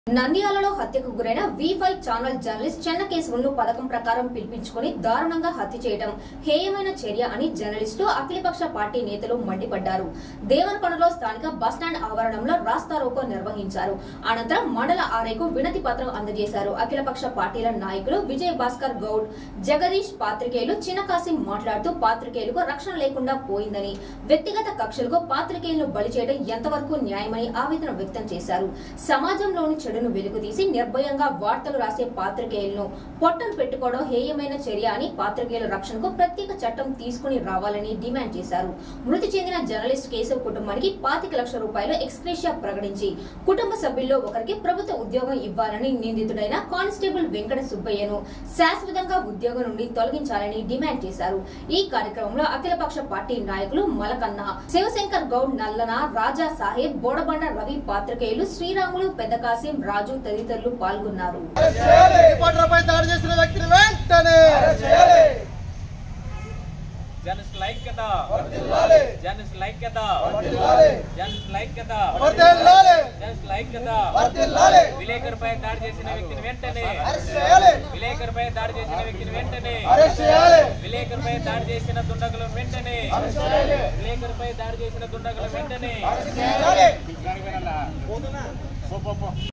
నంద్యాలలో హత్యకు గురైన వి ఫైవ్ ఛానల్ జర్నలిస్ట్ చెన్నకేశవులను పథకం ప్రకారం పిలిపించుకుని దారుణంగా హత్య చేయడం హేయమైన చర్య అని జర్నలిస్టు అఖిలపక్ష పార్టీ నేతలు మండిపడ్డారు దేవరకొండలో స్థానిక బస్టాండ్ ఆవరణంలో రాస్తారోకో నిర్వహించారు అనంతరం మండల ఆర్ఐకు వినతి పత్రం అందజేశారు అఖిలపక్ష పార్టీల నాయకులు విజయ్ భాస్కర్ గౌడ్ జగదీష్ పాత్రికేయులు చిన్నకాసిం మాట్లాడుతూ పాత్రికేయులకు రక్షణ లేకుండా పోయిందని వ్యక్తిగత కక్షలకు పాత్రికేయులను బలి చేయడం ఎంతవరకు న్యాయమని ఆవేదన వ్యక్తం చేశారు సమాజంలోని చెడును వెలుగుతీసి నిర్భయంగా వార్తలు రాసే పాత్రికేయులను పొట్టలు పెట్టుకోవడం హేయమైన చర్య అని పాత్రికేయుల రక్షణకు ప్రత్యేక చట్టం తీసుకుని రావాలని డిమాండ్ చేశారు మృతి చెందిన జర్నలిస్ట్ కేశవ్ కుటుంబానికి పాతిక లక్షల రూపాయలు ఎక్స్గ్రేషియా ప్రకటించి కుటుంబ సభ్యుల్లో ఒకరికి ప్రభుత్వ ఉద్యోగం ఇవ్వాలని నిందితుడైన కానిస్టేబుల్ వెంకట సుబ్బయ్యను శాశ్వతంగా ఉద్యోగం నుండి తొలగించాలని డిమాండ్ చేశారు ఈ కార్యక్రమంలో అఖిలపక్ష పార్టీ నాయకులు మలకన్న శివశంకర్ గౌడ్ నల్లన రాజా సాహెబ్ బోడబండ రవి పాత్రికేయులు శ్రీరాములు పెద్దకాసిం రాజు తదితరులు పాల్గొన్నారు రిపోర్టర్పై దాడి చేసిన వ్యక్తిని వెంటనే జనస్ లైక్యత జనస్ లైక్యత జనస్ లైక్యత వర్ధిల్లాలి! జనస్ లైక్యత వర్ధిల్లాలి! విలేకరుపై దాడి చేసిన వ్యక్తిని వెంటనే అరెస్ట్ చేయాలి! విలేకరుపై దాడి చేసిన వ్యక్తిని వెంటనే అరెస్ట్ చేయాలి! విలేకరుపై దాడి చేసిన దుండగులు వెంటనే అరెస్ట్ చేయాలి! విలేకరుపై దాడి చేసిన దుండగులు వెంటనే అరెస్ట్ చేయాలి!